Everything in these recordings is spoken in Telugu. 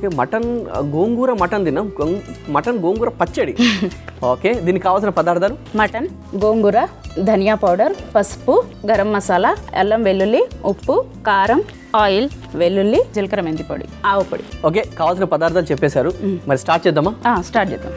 ఓకే మటన్ ఆ, గోంగూర మటన్ తిన్నాం గోంగ్- మటన్ గోంగూర పచ్చడి ఓకే దీనికి కావాల్సిన పదార్థాలు మటన్ గోంగూర ధనియా పౌడర్ పసుపు గరం మసాలా అల్లం వెల్లుల్లి ఉప్పు కారం ఆయిల్ వెల్లుల్లి జీలకర్ర మెంతి పొడి ఆవు పొడి ఓకే కావాల్సిన పదార్థాలు చెప్పేశారు మరి స్టార్ట్ చేద్దామా ఆ, స్టార్ట్ చేద్దాం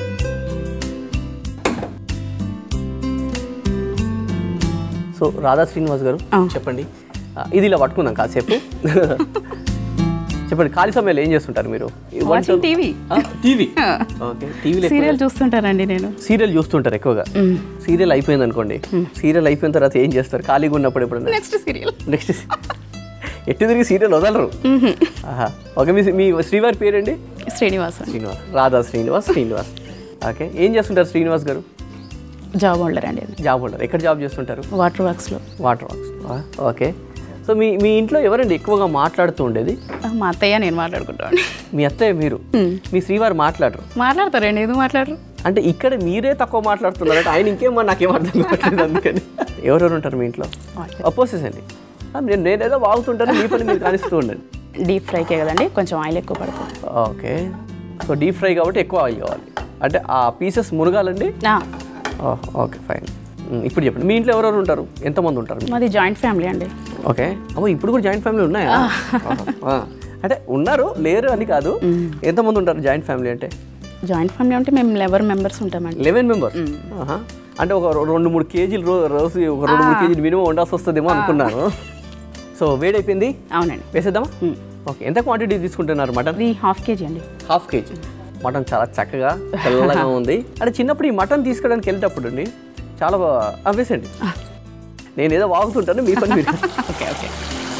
సో రాధా శ్రీనివాస్ గారు ఆ. చెప్పండి ఆ, ఇది ఇలా పట్టుకుందాం కాసేపు చెప్పండి ఖాళీ సమయంలో ఏం చేస్తుంటారు మీరు ఈ వంట- వాచింగ్ టీవీ ఆ, టీవీ ఓకే టీవీలో సీరియల్ చూస్తుంటారండి నేను సీరియల్ చూస్తుంటారు ఎక్కువగా సీరియల్ అయిపోయింది అనుకోండి సీరియల్ అయిపోయిన తర్వాత ఏం చేస్తారు ఖాళీగా ఉన్నప్పుడు ఎప్పుడన్నా నెక్స్ట్ సీరియల్ నెక్స్ట్ ఎట్టి తిరిగి సీరియల్ వదలరు ఆహా. ఓకే మీ మీ శ్రీవారి పేరండి శ్రీనివాస్ శ్రీనివాస్ రాధా శ్రీనివాస్ శ్రీనివాస్ ఓకే ఏం చేస్తుంటారు శ్రీనివాస్ గారు జాబ్ హోల్డర్ అండి జాబ్ ఉంటారు ఎక్కడ జాబ్ చేస్తుంటారు వాటర్ వర్క్స్లో వాటర్ వర్క్స్ ఓకే సో మీ మీ ఇంట్లో ఎవరండి ఎక్కువగా మాట్లాడుతూ ఉండేది మా అత్తయ్య నేను మాట్లాడుకుంటాను మీ అత్తయ్య మీరు మీ శ్రీవారు మాట్లాడరు మాట్లాడతారండి ఎందుకు మాట్లాడరు అంటే ఇక్కడ మీరే తక్కువ మాట్లాడుతున్నారంటే ఆయన ఇంకేమో నాకేం అర్థం కావట్లేదు అందుకని ఎవరెవరు ఉంటారు మీ ఇంట్లో అపోజిస్ అండి ఆ, నేను నేనేదో వాగుతుంటాను మీ పని మీరు కానిస్తూ ఉండండి డీప్ ఫ్రైకే కదండి కొంచెం ఆయిల్ ఎక్కువ పడుతుంది ఓకే సో డీప్ ఫ్రై కాబట్టి ఎక్కువ ఆయిల్ కావాలి అంటే ఆ పీసెస్ మునగాలండి ఆ, ఓకే ఫైన్ ఇప్పుడు చెప్పండి మీ ఇంట్లో ఎవరెవరు ఉంటారు ఎంతమంది ఉంటారు మాది జాయింట్ ఫ్యామిలీ అండి ఓకే అబ్బో ఇప్పుడు కూడా జాయింట్ ఫ్యామిలీ ఉన్నాయా ఆ, అంటే ఉన్నారు లేరు అని కాదు ఎంతమంది ఉంటారు జాయింట్ ఫ్యామిలీ అంటే జాయింట్ ఫ్యామిలీ అంటే మేము లెవెన్ మెంబర్స్ ఉంటామండి లెవెన్ మెంబర్స్ అంటే ఒక రో- రెండు మూడు కేజీలు రో- రోజు ఒక రెండు మూడు కేజీలు మినిమం వండాల్సి వస్తుందేమో అనుకున్నాను సో వేడైపోయింది అవునండి వేసేద్దామా ఓకే ఎంత క్వాంటిటీ తీసుకుంటున్నారు మటన్ ఇది హాఫ్ కేజీ అండి హాఫ్ కేజీ మటన్ చాలా చక్కగా తెల్లగా ఉంది అంటే చిన్నప్పుడు ఈ మటన్ తీసుకోవడానికి వెళ్ళేటప్పుడు అండి చాలా బా- ఆ, వేసండి నేను ఏదో వాగుతుంటాను మీ పని మీరు ఓకే ఓకే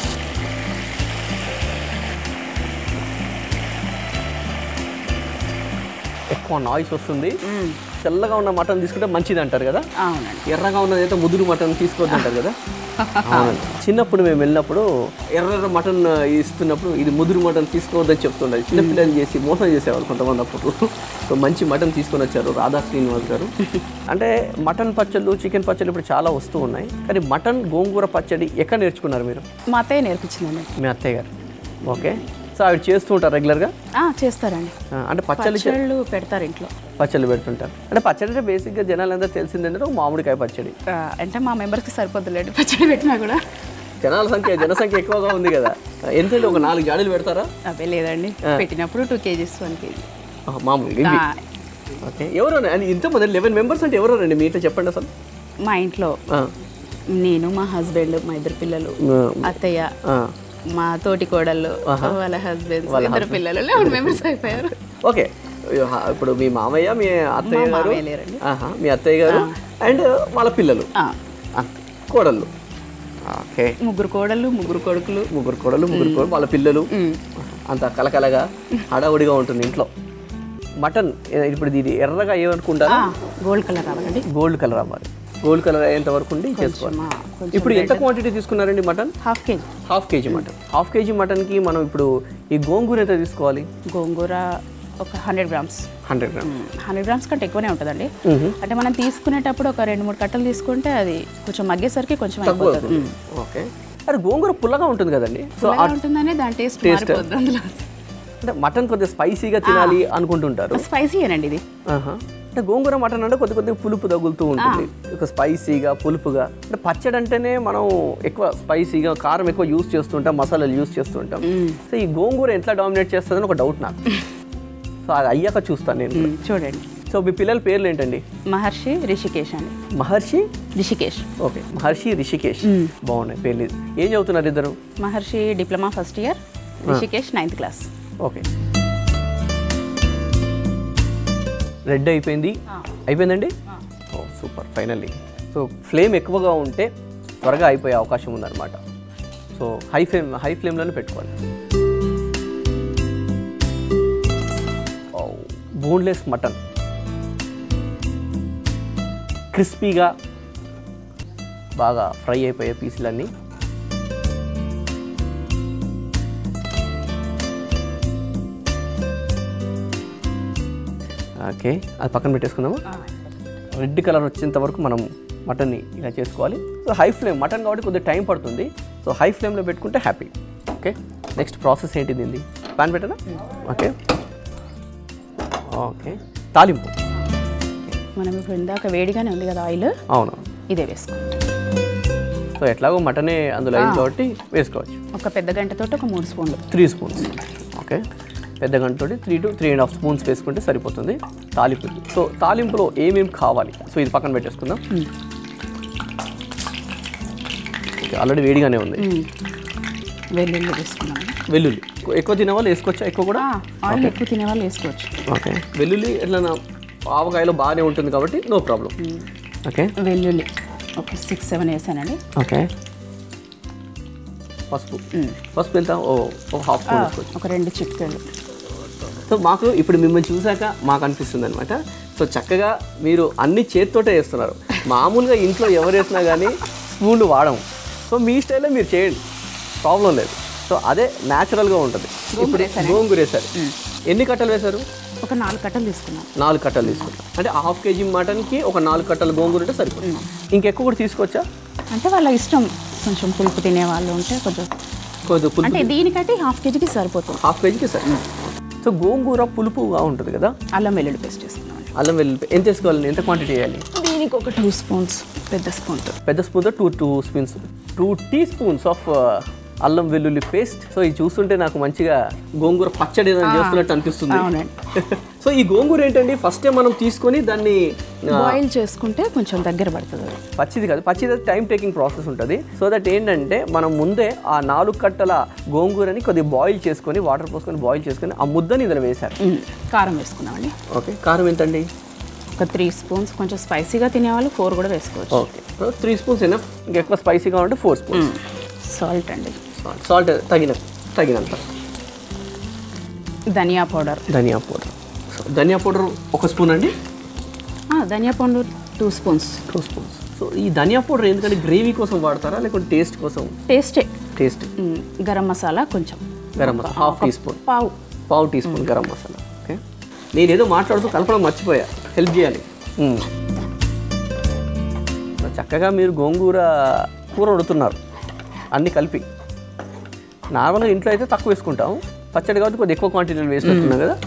ఎక్కువ నాయిస్ వస్తుంది తెల్లగా ఉన్న మటన్ తీసుకుంటే మంచిది అంటారు కదా అవునండి ఎర్రగా ఉన్నది అయితే ముదురు మటన్ తీసుకోవద్దు అంటారు కదా అవునండి చిన్నప్పుడు మేము వెళ్ళినప్పుడు ఎర్ర ఎర్ర మటన్ ఇస్తున్నప్పుడు ఇది ముదురు మటన్ తీసుకోవద్దని చెప్తుండే చిన్నపిల్లలు చేసి మోసం చేసేవాళ్ళు కొంతమంది అప్పుడు సో మంచి మటన్ తీసుకొని వచ్చారు రాధా శ్రీనివాస్ గారు అంటే మటన్ పచ్చళ్ళు చికెన్ పచ్చళ్ళు ఇప్పుడు చాలా వస్తూ ఉన్నాయి కానీ మటన్ గోంగూర పచ్చడి ఎక్కడ నేర్చుకున్నారు మీరు మా అత్తయ్య నేర్పించిందండి మీ అత్తయ్య గారు ఓకే సో ఆవిడ చేస్తూ ఉంటారు రెగ్యులర్గా ఆ, చేస్తారండి అంటే పచ్చళ్ళు చే- పచ్చళ్ళు పెడతారు ఇంట్లో పచ్చళ్ళు పెడుతుంటారు అంటే పచ్చడి అంటే బేసిక్గా జనాలందరూ తెలిసిందంటే ఒక మామిడికాయ పచ్చడి ఆ, అంటే మా మెంబర్స్కి సరిపోతుందండి పచ్చడి పెట్టినా కూడా జనాల సంఖ్య జనసంఖ్య ఎక్కువగా ఉంది కదా ఎంతంటే ఒక నాలుగు జాడీలు పెడతారా అవే లేదండి పెట్టినప్పుడు టూ కేజీస్ వన్ కేజీ ఆ, మామూలు ఇవి ఓకే ఎవరు అని ఇంతమంది లెవెన్ మెంబర్స్ అంటే ఎవరు అండి మీ ఇంట్లో చెప్పండి అసలు మా ఇంట్లో ఆ, నేను మా హస్బెండ్ మా ఇద్దరు పిల్లలు ఆ, అత్తయ్య ఆ. మా తోటి కోడళ్ళు వాళ్ళ హస్బెండ్స్ ఇద్దరు పిల్లలు లెవెన్ మెంబర్స్ అయిపోయారు ఓకే హా, ఇప్పుడు మీ మామయ్య మీ అత్తయ్య మా గారు మామయ్య లేరండి. ఆహా, మీ అత్తయ్య గారు అండ్ వాళ్ళ పిల్లలు ఆ, ఆ, కోడళ్ళు ఓకే ముగ్గురు కోడళ్ళు ముగ్గురు కొడుకులు ముగ్గురు కోడలు ముగ్గురు కోడలు వాళ్ళ పిల్లలు అంత కలకలగా హడావుడిగా ఉంటుంది ఇంట్లో మటన్ ఏ- ఇప్పుడు ఇది ఎర్రగా ఏమనుకుంటారా గోల్డ్ కలర్ రావాలండి గోల్డ్ కలర్ అవ్వాలి గోల్డ్ కలర్ అయ్యేంత వరకు ఉండి చేసుకోవాలి మా కొంచెం ఇప్పుడు ఎంత క్వాంటిటీ తీసుకున్నారండి mutton half KG half KG mutton half KG మటన్కి మనం ఇప్పుడు ఈ గోంగూర ఎంత తీసుకోవాలి గోంగూర ఒక hundred grams hundred gram hundred grams కంటే ఎక్కువనే ఉంటుందండి అంటే మనం తీసుకునేటప్పుడు ఒక రెండు మూడు కట్టలు తీసుకుంటే అది కొంచెం మగ్గేసరికి కొంచెం అయిపోతుంది మ్మ్. ఓకే అరే గోంగూర పుల్లగా ఉంటుంది కదండి సో పుల్లగా ఉంటుందని దాని టేస్ట్ మారిపోద్ది అందులో అంటే మటన్ కొద్దిగా స్పైసీగా తినాలి అనుకుంటుంటారు స్పైసీ అండి ఇది ఆహా. అంటే గోంగూర మటన్ అంటే కొద్ది కొద్దిగా పులుపు తగులుతూ ఉంటుంది ఒక స్పైసీగా పులుపుగా అంటే పచ్చడి అంటేనే మనం ఎక్కువ స్పైసీగా కారం ఎక్కువ యూస్ చేస్తుంటాం మసాలాలు యూస్ చేస్తుంటాం సో ఈ గోంగూర ఎట్లా డామినేట్ చేస్తుందని ఒక డౌట్ నాకు సో అది అయ్యాక చూస్తాను నేను మ్మ్. చూడండి సో మీ పిల్లల పేర్లు ఏంటండి మహర్షి రిషికేష్ అండి మహర్షి రిషికేష్ ఓకే మహర్షి రిషికేష్ బాగున్నాయి పేర్లు ఏం చదువుతున్నారు ఇద్దరు Maharshi diploma first year Rishikesh ninth class okay red అయిపోయింది అయిపోయిందండి oh super finally so flame ఎక్కువగా ఉంటే త్వరగా అయిపోయే అవకాశం ఉందన్నమాట సో హై ఫ్లేమ్ హై ఫ్లేమ్లోనే పెట్టుకోవాలి బోన్లెస్ మటన్ క్రిస్పీగా బాగా ఫ్రై అయిపోయే పీసులన్నీ ఓకే అది పక్కన పెట్టేసుకుందామా రెడ్ కలర్ వచ్చేంత వరకు మనం మటన్ని ఇలా చేసుకోవాలి సో హై ఫ్లేమ్ మటన్ కాబట్టి కొద్దిగా టైం పడుతుంది సో హై ఫ్లేమ్లో పెట్టుకుంటే హ్యాపీ ఓకే నెక్స్ట్ ప్రాసెస్ ఏంటి దీన్ని పాన్ పెట్టనా ఓకే ఓకే తాలింపు మనం ఇప్పుడు ఇందాక వేడిగానే ఉంది కదా ఆయిల్ అవును ఇదే వేసుకో సో ఎట్లాగో మటనే అందులో అయింది కాబట్టి వేసుకోవచ్చు ఒక పెద్ద గంటతోటి ఒక మూడు స్పూన్లు త్రీ స్పూన్స్ ఓకే పెద్ద గంటతోటి three to three and half spoons వేసుకుంటే సరిపోతుంది తాలింపు సో తాలింపులో ఏమేమి కావాలి సో ఇది పక్కన పెట్టేసుకుందాం ఆల్రెడీ వేడిగానే ఉంది మ్మ్. వెల్లుల్లి వేసుకున్నాము వెల్లుల్లి ఎక్కువ తినే వాళ్ళు వేసుకోవచ్చా ఎక్కువ కూడా ఆయిల్ ఎక్కువ తినే వాళ్ళు వేసుకోవచ్చు ఓకే వెల్లుల్లి ఎట్లా ఆవకాయలో బాగానే ఉంటుంది కాబట్టి నో ప్రాబ్లం ఓకే వెల్లుల్లి ఒక సిక్స్ సెవెన్ వేసానండి ఓకే పసుపు పసుపు ఎంత ఓ ఒక హాఫ్ స్పూన్ వేసుకోవచ్చు ఒక రెండు చిట్కాయలు సో మాకు ఇప్పుడు మిమ్మల్ని చూసాక మాకు అనిపిస్తుంది అనమాట సో చక్కగా మీరు అన్ని చేతితోటే వేస్తున్నారు మామూలుగా ఇంట్లో ఎవరు వేసినా కానీ స్పూన్లు వాడము సో మీ స్టైల్లో మీరు చేయండి ప్రాబ్లం లేదు సో అదే న్యాచురల్గా ఉంటుంది ఇప్పుడు గోంగూర వేశారు ఎన్ని కట్టలు వేశారు ఒక నాలుగు కట్టలు తీసుకున్నాం నాలుగు కట్టలు తీసుకుంటాం అంటే హాఫ్ కేజీ మటన్కి ఒక నాలుగు కట్టలు గోంగూర ఉంటే సరిపోతుంది ఇంకెక్కువ కూడా తీసుకోవచ్చా అంటే వాళ్ళ ఇష్టం కొంచెం పులుపు తినే వాళ్ళు ఉంటే కొంచెం కొద్దిగా పులుపు అంటే దీనికంటే హాఫ్ కేజీకి సరిపోతుంది హాఫ్ కేజీకి సరి సో గోంగూర పులుపుగా ఉంటుంది కదా అల్లం వెల్లుల్లి పేస్ట్ వేసుకున్నాం అల్లం వెల్లుల్లి ఎంత వేసుకోవాలి ఎంత క్వాంటిటీ వేయాలి దీనికి ఒక టూ స్పూన్స్ పెద్ద స్పూన్తో పెద్ద స్పూన్తో two two spoons two teaspoons of అల్లం వెల్లుల్లి పేస్ట్ సో ఇది చూస్తుంటే నాకు మంచిగా గోంగూర పచ్చడి ఏదైనా చేస్తున్నట్టు అనిపిస్తుంది అవునండి సో ఈ గోంగూర ఏంటండి ఫస్ట్ మనం తీసుకొని దాన్ని ఆ, బాయిల్ చేసుకుంటే కొంచెం దగ్గర పడుతుంది అది. పచ్చిది కాదు పచ్చిది టైం టేకింగ్ ప్రాసెస్ ఉంటుంది సో దట్ ఏంటంటే మనం ముందే ఆ నాలుగు కట్టల గోంగూరని కొద్దిగా బాయిల్ చేసుకొని వాటర్ పోసుకొని బాయిల్ చేసుకొని ఆ ముద్దని ఇందులో వేశారు మ్మ్. కారం వేసుకున్నామండి ఓకే కారం ఎంతండి ఒక త్రీ స్పూన్స్ కొంచెం స్పైసీగా తినేవాళ్ళు ఫోర్ కూడా వేసుకోవచ్చు ఓకే త్రీ స్పూన్స్ ఎనఫ్ ఇంకెక్కువ స్పైసీగా ఉంటే ఫోర్ స్పూన్స్ సాల్ట్ అండి సాల్ట్ తగిన తగినంత ధనియా పౌడర్ ధనియా పౌడర్ సో ధనియా పౌడర్ ఒక స్పూన్ అండి ధనియా powder two spoons two spoons so ఈ ధనియా పౌడర్ ఎందుకంటే గ్రేవీ కోసం వాడతారా లేకుంటే టేస్ట్ కోసం టేస్టే టేస్ట్ మ్మ్. గరం మసాలా కొంచెం garam masala half teaspoon పావు పావు teaspoon garam masala okay నేను ఏదో మాట్లాడుతూ కలపడం మర్చిపోయా హెల్ప్ చేయాలి మ్మ్. చక్కగా మీరు గోంగూర కూర వండుతున్నారు అన్నీ కలిపి నార్మల్గా ఇంట్లో అయితే తక్కువ వేసుకుంటాం పచ్చడి కాబట్టి కొద్దిగా ఎక్కువ క్వాంటిటీలో వేసి పెట్టుకున్నాం కదా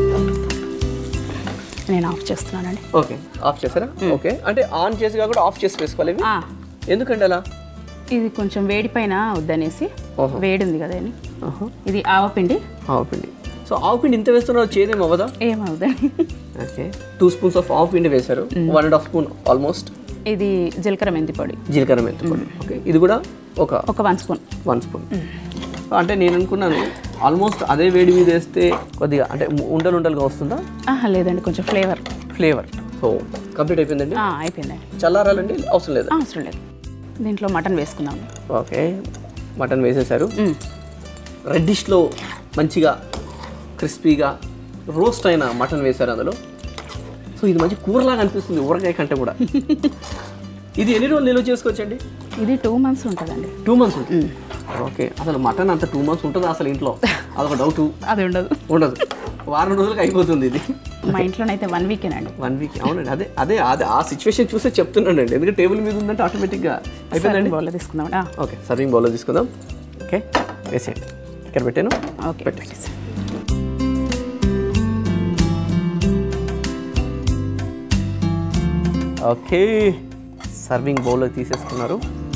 నేను ఆఫ్ చేస్తున్నానండి ఓకే ఆఫ్ చేస్తారా ఓకే అంటే ఆన్ చేసి కాకుండా ఆఫ్ చేసి వేసుకోవాలి ఇవి? ఆ, ఎందుకండి అలా ఇది కొంచెం వేడి పైన వద్దనేసి ఓహో. వేడి ఉంది కదా అని ఆహా. ఇది ఆవపిండి ఆవుపిండి సో ఆవుపిండి ఇంత వేస్తున్నారు చేదేం అవ్వదా ఏమవుదండి ఓకే టూ స్పూన్స్ ఆఫ్ ఆవుపిండి వేశారు one and half spoon almost ఇది జీలకర్ర మెంతి పొడి జీలకర్ర మెంతి పొడి ఓకే ఇది కూడా ఒక ఒక వన్ స్పూన్ వన్ స్పూన్ అంటే నేను అనుకున్నాను ఆల్మోస్ట్ అదే వేడి మీద వేస్తే కొద్దిగా అంటే ఉండలు ఉండలుగా వస్తుందా ఆహా లేదండి కొంచెం ఫ్లేవర్ ఫ్లేవర్ సో కంప్లీట్ అయిపోయిందండి అయిపోయిందండి చల్లారాలండి అవసరం లేదు ఆ, అవసరం లేదు దీంట్లో మటన్ వేసుకుందాం ఓకే మటన్ వేసేసారు మ్మ్. రెడ్డిష్లో మంచిగా క్రిస్పీగా రోస్ట్ అయిన మటన్ వేశారు అందులో సో ఇది మంచి కూరలాగా అనిపిస్తుంది ఊరగాయ కంటే కూడా ఇది ఎన్ని రోజులు నిల్వ చేసుకోవచ్చండి ఇది టూ మంత్స్ ఉంటుందండి టూ మంత్స్ ఉంటుంది ఓకే అసలు మటన్ అంత టూ మంత్స్ ఉంటుందా అసలు ఇంట్లో అదొక డౌట్ అది ఉండదు ఉండదు వారం రోజులకి అయిపోతుంది ఇది మా ఇంట్లోనైతే వన్ వీకేనండి వన్ వీక్ అవునండి అదే అదే అదే ఆ సిచ్యువేషన్ చూసే చెప్తున్నానండి ఎందుకంటే టేబుల్ మీద ఉందంటే ఆటోమేటిక్గా అయిపోయిందండి బౌల్లో తీసుకుందాం ఆ, ఓకే సర్వింగ్ బౌల్లో తీసుకుందాం ఓకే వేసేయండి ఇక్కడ పెట్టాను ఓకే పెట్టేసి ఓకే సర్వింగ్ బౌల్లో తీసేసుకున్నారు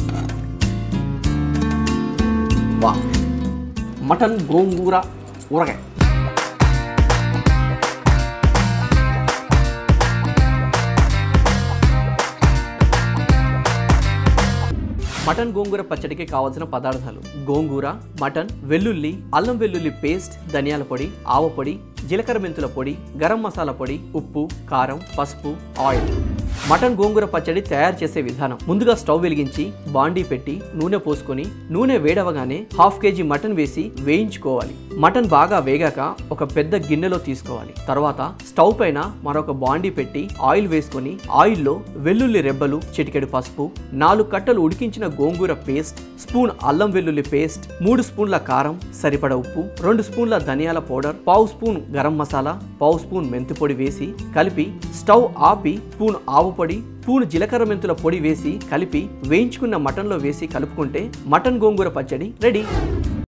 వా మటన్ గోంగూర ఊరగాయ మటన్ గోంగూర పచ్చడికి కావాల్సిన పదార్థాలు గోంగూర మటన్ వెల్లుల్లి అల్లం వెల్లుల్లి పేస్ట్ ధనియాల పొడి ఆవ పొడి జీలకర్ర మెంతుల పొడి గరం మసాలా పొడి ఉప్పు కారం పసుపు ఆయిల్ మటన్ గోంగూర పచ్చడి తయారు చేసే విధానం ముందుగా స్టవ్ వెలిగించి బాండీ పెట్టి నూనె పోసుకొని నూనె వేడవగానే హాఫ్ కేజీ మటన్ వేసి వేయించుకోవాలి మటన్ బాగా వేగాక ఒక పెద్ద గిన్నెలో తీసుకోవాలి తర్వాత స్టవ్ పైన మరొక బాండీ పెట్టి ఆయిల్ వేసుకొని ఆయిల్లో వెల్లుల్లి రెబ్బలు చిటికెడు పసుపు నాలుగు కట్టలు ఉడికించిన గోంగూర పేస్ట్ స్పూన్ అల్లం వెల్లుల్లి పేస్ట్ మూడు స్పూన్ల కారం సరిపడ ఉప్పు రెండు స్పూన్ల ధనియాల పౌడర్ పావు స్పూన్ గరం మసాలా పావు స్పూన్ మెంతి పొడి వేసి కలిపి స్టవ్ ఆపి స్పూన్ ఆవు పొడి స్పూన్ జీలకర్ర మెంతుల పొడి వేసి కలిపి వేయించుకున్న మటన్లో వేసి కలుపుకుంటే మటన్ గోంగూర పచ్చడి రెడీ